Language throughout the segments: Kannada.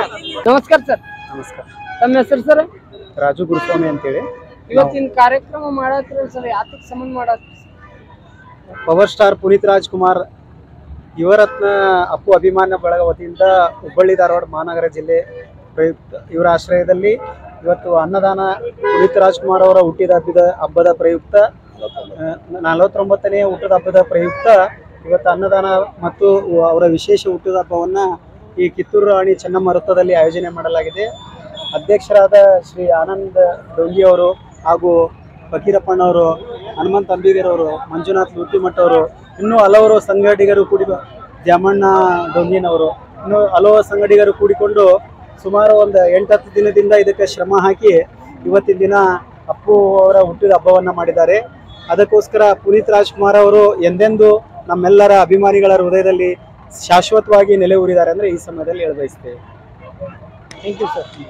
ನಮಸ್ಕಾರ ಸರ್ ನಮಸ್ಕಾರ ತಮ್ಮ ಹೆಸರು ಸರ್ ರಾಜು ಗುರುಸ್ವಾಮಿ ಅಂತೇಳಿ ಇವತ್ತಿನ ಕಾರ್ಯಕ್ರಮ ಮಾಡತ್ರಿ ಸರ್ ಯಾತಕ್ ಸಂಬಂಧ ಮಾಡತ್ರಿ ಪವರ್ ಸ್ಟಾರ್ ಪುನೀತ್ ರಾಜ್ಕುಮಾರ್ ಯುವರತ್ನ ಅಪ್ಪು ಅಭಿಮಾನ ಬಳಗ ವತಿಯಿಂದ ಹುಬ್ಬಳ್ಳಿ ಧಾರವಾಡ ಮಹಾನಗರ ಜಿಲ್ಲೆ ಪ್ರಯುಕ್ತ ಇವರ ಆಶ್ರಯದಲ್ಲಿ ಇವತ್ತು ಅನ್ನದಾನ ಪುನೀತ್ ರಾಜ್ಕುಮಾರ್ ಅವರ ಹುಟ್ಟಿದ ಹಬ್ಬದ ಹಬ್ಬದ ಪ್ರಯುಕ್ತ ನಲವತ್ತೊಂಬತ್ತನೇ ಹುಟ್ಟದ ಹಬ್ಬದ ಪ್ರಯುಕ್ತ ಇವತ್ತು ಅನ್ನದಾನ ಮತ್ತು ಅವರ ವಿಶೇಷ ಹುಟ್ಟದ ಹಬ್ಬವನ್ನ ಈ ಕಿತ್ತೂರು ರಾಣಿ ಚೆನ್ನಮ್ಮ ವೃತ್ತದಲ್ಲಿ ಆಯೋಜನೆ ಮಾಡಲಾಗಿದೆ ಅಧ್ಯಕ್ಷರಾದ ಶ್ರೀ ಆನಂದ್ ಡೊಂಗಿ ಅವರು ಹಾಗೂ ಫಕೀರಪ್ಪನವರು ಹನುಮಂತ ಅಂಬಿಗರವರು ಮಂಜುನಾಥ್ ಲೂಟಿಮಠ್ ಅವರು ಇನ್ನೂ ಹಲವರು ಸಂಘಟಿಗರು ಕೂಡಿ ದ್ಯಾಮಣ್ಣ ಡೊಂಗಿನವರು ಇನ್ನೂ ಹಲವು ಸಂಘಟಿಗರು ಕೂಡಿಕೊಂಡು ಸುಮಾರು ಒಂದು ಎಂಟತ್ತು ದಿನದಿಂದ ಇದಕ್ಕೆ ಶ್ರಮ ಹಾಕಿ ಇವತ್ತಿನ ದಿನ ಅಪ್ಪು ಅವರ ಹುಟ್ಟಿದ ಹಬ್ಬವನ್ನ ಮಾಡಿದ್ದಾರೆ ಅದಕ್ಕೋಸ್ಕರ ಪುನೀತ್ ರಾಜ್ಕುಮಾರ್ ಅವರು ಎಂದೆಂದೂ ನಮ್ಮೆಲ್ಲರ ಅಭಿಮಾನಿಗಳ ಹೃದಯದಲ್ಲಿ ಶಾಶ್ವತವಾಗಿ ನೆಲೆ ಊರಿದ್ದಾರೆ ಅಂದ್ರೆ ಈ ಸಮಯದಲ್ಲಿ ಹೇಳ ಬಯಸ್ತೇವೆ thank you sir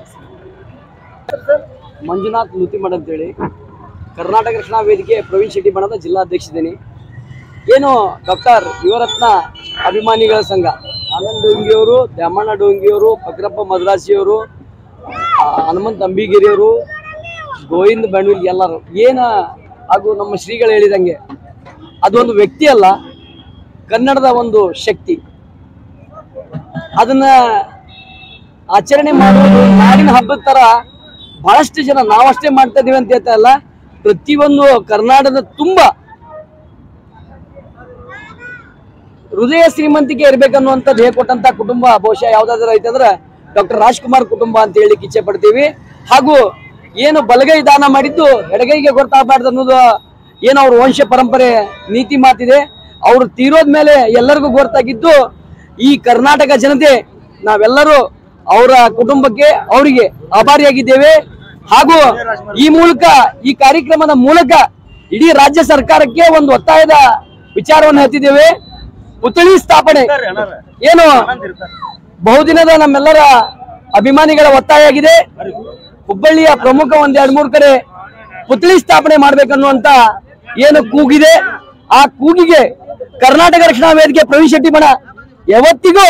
Manjunath Luthimath ಅಂತೇಳಿ ಕರ್ನಾಟಕ ರಕ್ಷಣಾ ವೇದಿಕೆ ಪ್ರವೀಣ್ ಶೆಟ್ಟಿ ಬಣದ ಜಿಲ್ಲಾಧ್ಯಕ್ಷಿದ್ದೀನಿ ಏನು ಡಾಕ್ಟರ್ ಯುವರತ್ನ ಅಭಿಮಾನಿಗಳ ಸಂಘ ಆನಂದ್ ಡೋಂಗಿಯವರು ದ್ಯಾಮಣ್ಣ ಡೋಂಗಿಯವರು ಫಕ್ರಪ್ಪ ಮದ್ರಾಸಿಯವರು ಆ, ಹನುಮಂತ್ ಅಂಬಿಗಿರಿಯವರು ಗೋವಿಂದ ಬಣ್ವಿಲ್ ಎಲ್ಲರೂ ಏನು ಹಾಗೂ ನಮ್ಮ ಶ್ರೀಗಳು ಹೇಳಿದಂಗೆ ಅದೊಂದು ವ್ಯಕ್ತಿ ಅಲ್ಲ ಕನ್ನಡದ ಒಂದು ಶಕ್ತಿ ಅದನ್ನ ಆಚರಣೆ ಮಾಡುವುದು ನಾಡಿನ ಹಬ್ಬದ ತರ ಬಹಳಷ್ಟು ಜನ ನಾವಷ್ಟೇ ಮಾಡ್ತಾ ಇದೀವಿ ಅಂತ ಹೇಳ್ತಾ ಇಲ್ಲ ಪ್ರತಿಯೊಂದು ಕರ್ನಾಟಕದ ತುಂಬ ಹೃದಯ ಶ್ರೀಮಂತಿಕೆ ಇರ್ಬೇಕನ್ನುವಂಥದ್ದು ಹೇಳ್ಕೊಟ್ಟಂತ ಕುಟುಂಬ ಬಹುಶಃ ಯಾವ್ದಾದ್ರು ಐತಂದ್ರೆ ಡಾಕ್ಟರ್ ರಾಜ್ಕುಮಾರ್ ಕುಟುಂಬ ಅಂತ ಹೇಳಿ ಇಚ್ಛೆ ಪಡ್ತೀವಿ ಹಾಗೂ ಏನು ಬಲಗೈ ದಾನ ಮಾಡಿದ್ದು ಎಡಗೈಗೆ ಗೊತ್ತಾಗಬಾರ್ದು ಅನ್ನೋದು ಏನು ಅವ್ರ ವಂಶ ಪರಂಪರೆ ನೀತಿ ಮಾತಿದೆ ಅವ್ರು ತೀರೋದ್ ಮೇಲೆ ಎಲ್ಲರಿಗೂ ಗೊತ್ತಾಗಿದ್ದು ಈ ಕರ್ನಾಟಕ ಜನತೆ ನಾವೆಲ್ಲರೂ ಅವರ ಕುಟುಂಬಕ್ಕೆ ಅವರಿಗೆ ಆಭಾರಿಯಾಗಿದ್ದೇವೆ ಹಾಗೂ ಈ ಮೂಲಕ ಈ ಕಾರ್ಯಕ್ರಮದ ಮೂಲಕ ಇಡೀ ರಾಜ್ಯ ಸರ್ಕಾರಕ್ಕೆ ಒಂದು ಒತ್ತಾಯದ ವಿಚಾರವನ್ನು ಹೇಳ್ತಿದ್ದೇವೆ ಪುತ್ಥಳಿ ಸ್ಥಾಪನೆ ಏನು ಬಹುದಿನದ ನಮ್ಮೆಲ್ಲರ ಅಭಿಮಾನಿಗಳ ಒತ್ತಾಯ ಆಗಿದೆ ಹುಬ್ಬಳ್ಳಿಯ ಪ್ರಮುಖ ಒಂದ್ ಎರಡ್ ಮೂರ್ ಕಡೆ ಪುತ್ಥಳಿ ಸ್ಥಾಪನೆ ಮಾಡ್ಬೇಕನ್ನುವಂತ ಏನು ಕೂಗಿದೆ ಆ ಕೂಗಿಗೆ ಕರ್ನಾಟಕ ರಕ್ಷಣಾ ವೇದಿಕೆ ಪ್ರವೀಣ್ ಶೆಟ್ಟಿ ಬಣ ಯಾವತ್ತಿಗೂ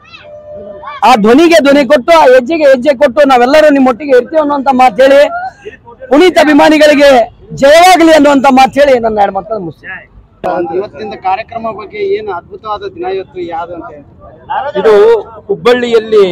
ಆ ಧ್ವನಿಗೆ ಧ್ವನಿ ಕೊಟ್ಟು ಆ ಹೆಜ್ಜೆಗೆ ಹೆಜ್ಜೆ ಕೊಟ್ಟು ನಾವೆಲ್ಲರೂ ನಿಮ್ಮೊಟ್ಟಿಗೆ ಇರ್ತೀವಿ ಅನ್ನುವಂತ ಮಾತು ಹೇಳಿ ಪುನೀತ್ ಅಭಿಮಾನಿಗಳಿಗೆ ಜಯವಾಗಲಿ ಅನ್ನುವಂತ ಮಾತು ಹೇಳಿ ನನ್ನ ಎರಡು ಮಾತನ್ನು ಮುಗಿಸ್ತೀನಿ ಇವತ್ತಿನ ಕಾರ್ಯಕ್ರಮ ಬಗ್ಗೆ ಏನು ಅದ್ಭುತವಾದ ದಿನ ಇವತ್ತು ಯಾವ್ದು ಅಂತ ಹೇಳ್ತೀರಾ? ಇದು ಹುಬ್ಬಳ್ಳಿಯಲ್ಲಿ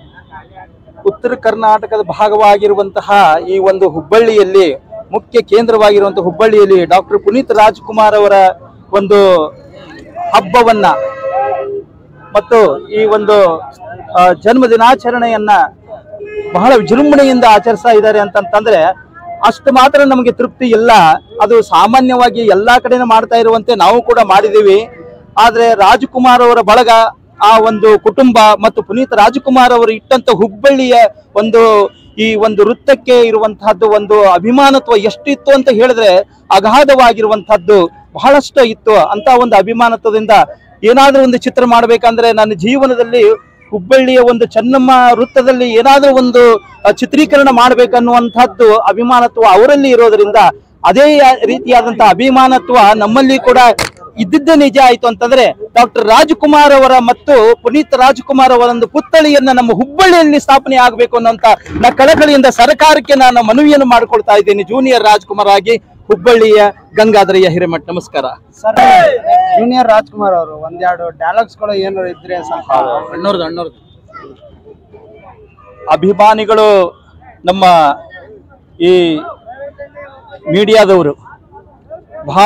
ಉತ್ತರ ಕರ್ನಾಟಕದ ಭಾಗವಾಗಿರುವಂತಹ ಈ ಒಂದು ಹುಬ್ಬಳ್ಳಿಯಲ್ಲಿ ಮುಖ್ಯ ಕೇಂದ್ರವಾಗಿರುವಂತಹ ಹುಬ್ಬಳ್ಳಿಯಲ್ಲಿ ಡಾಕ್ಟರ್ ಪುನೀತ್ ರಾಜ್ಕುಮಾರ್ ಅವರ ಒಂದು ಹಬ್ಬವನ್ನ ಮತ್ತು ಈ ಒಂದು ಆ, ಜನ್ಮ ದಿನಾಚರಣೆಯನ್ನ ಬಹಳ ವಿಜೃಂಭಣೆಯಿಂದ ಆಚರಿಸ್ತಾ ಇದ್ದಾರೆ ಅಂತಂತಂದ್ರೆ ಅಷ್ಟು ಮಾತ್ರ ನಮಗೆ ತೃಪ್ತಿ ಇಲ್ಲ ಅದು ಸಾಮಾನ್ಯವಾಗಿ ಎಲ್ಲಾ ಕಡೆನೂ ಮಾಡ್ತಾ ಇರುವಂತೆ ನಾವು ಕೂಡ ಮಾಡಿದ್ದೀವಿ ಆದ್ರೆ ರಾಜ್ಕುಮಾರ್ ಅವರ ಬಳಗ ಆ ಒಂದು ಕುಟುಂಬ ಮತ್ತು ಪುನೀತ್ ರಾಜ್ಕುಮಾರ್ ಅವರು ಇಟ್ಟಂತ ಹುಬ್ಬಳ್ಳಿಯ ಒಂದು ಈ ಒಂದು ವೃತ್ತಕ್ಕೆ ಇರುವಂತಹದ್ದು ಒಂದು ಅಭಿಮಾನತ್ವ ಎಷ್ಟಿತ್ತು ಅಂತ ಹೇಳಿದ್ರೆ ಅಗಾಧವಾಗಿರುವಂತಹದ್ದು ಬಹಳಷ್ಟು ಇತ್ತು ಅಂತ ಒಂದು ಅಭಿಮಾನತ್ವದಿಂದ ಏನಾದ್ರೂ ಒಂದು ಚಿತ್ರ ಮಾಡ್ಬೇಕಂದ್ರೆ ನನ್ನ ಜೀವನದಲ್ಲಿ ಹುಬ್ಬಳ್ಳಿಯ ಒಂದು ಚೆನ್ನಮ್ಮ ವೃತ್ತದಲ್ಲಿ ಏನಾದ್ರೂ ಒಂದು ಅ, ಚಿತ್ರೀಕರಣ ಮಾಡ್ಬೇಕನ್ನುವಂಥದ್ದು ಅಭಿಮಾನತ್ವ ಅವರಲ್ಲಿ ಇರೋದ್ರಿಂದ ಅದೇ ಯಾ- ರೀತಿಯಾದಂತಹ ಅಭಿಮಾನತ್ವ ನಮ್ಮಲ್ಲಿ ಕೂಡ ಇದ್ದಿದ್ದೇ ನಿಜ ಆಯ್ತು ಅಂತಂದ್ರೆ ಡಾಕ್ಟರ್ ರಾಜ್ಕುಮಾರ್ ಅವರ ಮತ್ತು ಪುನೀತ್ ರಾಜ್ಕುಮಾರ್ ಅವರ ಒಂದು ಪುತ್ಥಳಿಯನ್ನ ನಮ್ಮ ಹುಬ್ಬಳ್ಳಿಯಲ್ಲಿ ಸ್ಥಾಪನೆ ಆಗಬೇಕು ಅನ್ನೋಂತ ನಾ ಕಳಕಳಿಯಿಂದ ಸರ್ಕಾರಕ್ಕೆ ನಾನು ಮನವಿಯನ್ನು ಮಾಡ್ಕೊಳ್ತಾ ಇದ್ದೀನಿ ಜೂನಿಯರ್ ರಾಜ್ಕುಮಾರ್ ಆಗಿ ಹುಬ್ಬಳ್ಳಿಯ ಗಂಗಾಧರಯ್ಯ ಹಿರೇಮಠ್ ನಮಸ್ಕಾರ ಸರ್ ಜೂನಿಯರ್ ರಾಜ್ಕುಮಾರ್ ಅವರು ಒಂದೆರಡು ಡೈಲಾಗ್ಸ್ ಗಳು ಏನು ಇದ್ರೆ ಸ್ವಲ್ಪ ಅಣ್ಣವ್ರದ್ದು ಅಣ್ಣವ್ರದ್ದು ಅಭಿಮಾನಿಗಳು ನಮ್ಮ ಈ ಮೀಡಿಯಾದವರು ಬಹಳ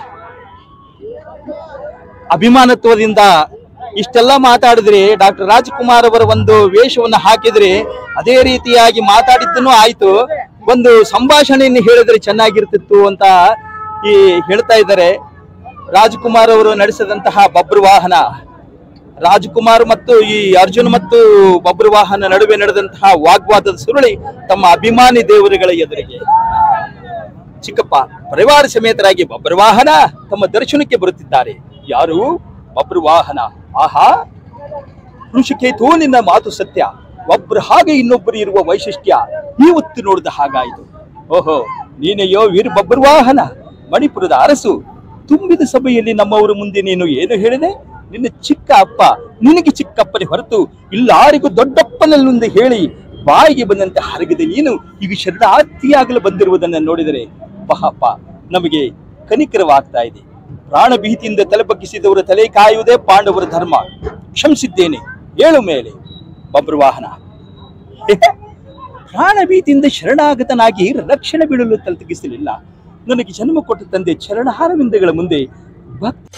ಅಭಿಮಾನತ್ವದಿಂದ ಇಷ್ಟೆಲ್ಲ ಮಾತಾಡಿದ್ರಿ ಡಾಕ್ಟರ್ ರಾಜ್ಕುಮಾರ್ ಅವರ ಒಂದು ವೇಷವನ್ನು ಹಾಕಿದ್ರಿ ಅದೇ ರೀತಿಯಾಗಿ ಮಾತಾಡಿದ್ದನ್ನು ಆಯ್ತು ಒಂದು ಸಂಭಾಷಣೆಯನ್ನು ಹೇಳಿದ್ರೆ ಚೆನ್ನಾಗಿರ್ತಿತ್ತು ಅಂತ ಈ ಹೇಳ್ತಾ ಇದ್ದಾರೆ ರಾಜ್ಕುಮಾರ್ ಅವರು ನಡೆಸಿದಂತಹ ಬಬ್ರು ವಾಹನ ರಾಜ್ಕುಮಾರ್ ಮತ್ತು ಈ ಅರ್ಜುನ್ ಮತ್ತು ಬಬ್ರು ವಾಹನ ನಡುವೆ ನಡೆದಂತಹ ವಾಗ್ವಾದದ ಸುರುಳಿ ತಮ್ಮ ಅಭಿಮಾನಿ ದೇವರುಗಳ ಎದುರಿಗೆ ಚಿಕ್ಕಪ್ಪ ಪರಿವಾರ ಸಮೇತರಾಗಿ ಬಬ್ರು ವಾಹನ ತಮ್ಮ ದರ್ಶನಕ್ಕೆ ಬರುತ್ತಿದ್ದಾರೆ ಯಾರು ಬಬ್ರು ವಾಹನ ಆಹಾ ಋಷಿಕೇತು ನಿನ್ನ ಮಾತು ಸತ್ಯ ಒಬ್ರು ಹಾಗೆ ಇನ್ನೊಬ್ಬರು ಇರುವ ವೈಶಿಷ್ಟ್ಯ ಇವತ್ತು ನೋಡಿದ ಹಾಗಾಯಿತು ಓಹೋ ನೀನೆಯೋ ವೀರ ಬಬ್ರು ವಾಹನ ಮಣಿಪುರದ ಅರಸು ತುಂಬಿದ ಸಭೆಯಲ್ಲಿ ನಮ್ಮವರ ಮುಂದೆ ನೀನು ಏನು ಹೇಳಿದೆ ನಿನ್ನ ಚಿಕ್ಕ ಅಪ್ಪ ನಿನಗೆ ಚಿಕ್ಕಪ್ಪನೇ ಹೊರತು ಇಲ್ಲಾರಿಗೂ ದೊಡ್ಡಪ್ಪನಲ್ಲೊಂದು ಹೇಳಿ ಬಾಯಿಗೆ ಬಂದಂತೆ ಹರಗಿದೆ ನೀನು ಈಗ ಶರಣಾರ್ಥಿಯಾಗಲು ಬಂದಿರುವುದನ್ನ ನೋಡಿದರೆ ಪಾಪ ನಮಗೆ ಕನಿಕರವಾಗ್ತಾ ಇದೆ ಪ್ರಾಣ ಭೀತಿಯಿಂದ ತಲೆ ಬಗ್ಗಿಸಿದವರ ತಲೆ ಕಾಯುವುದೇ ಪಾಂಡವರ ಧರ್ಮ ಕ್ಷಮಿಸಿದ್ದೇನೆ ಏಳು ಮೇಲೆ ಬಬ್ರುವಾಹನ ಪ್ರಾಣ ಭೀತಿಯಿಂದ ಶರಣಾಗತನಾಗಿ ರಕ್ಷಣೆ ಬೀಳಲು ತಲೆತಗ್ಗಿಸಲಿಲ್ಲ ನನಗೆ ಜನ್ಮ ಕೊಟ್ಟ ತಂದೆ ಚರಣಹಾರವಿಂದಗಳ ಮುಂದೆ ಭಕ್ತಿ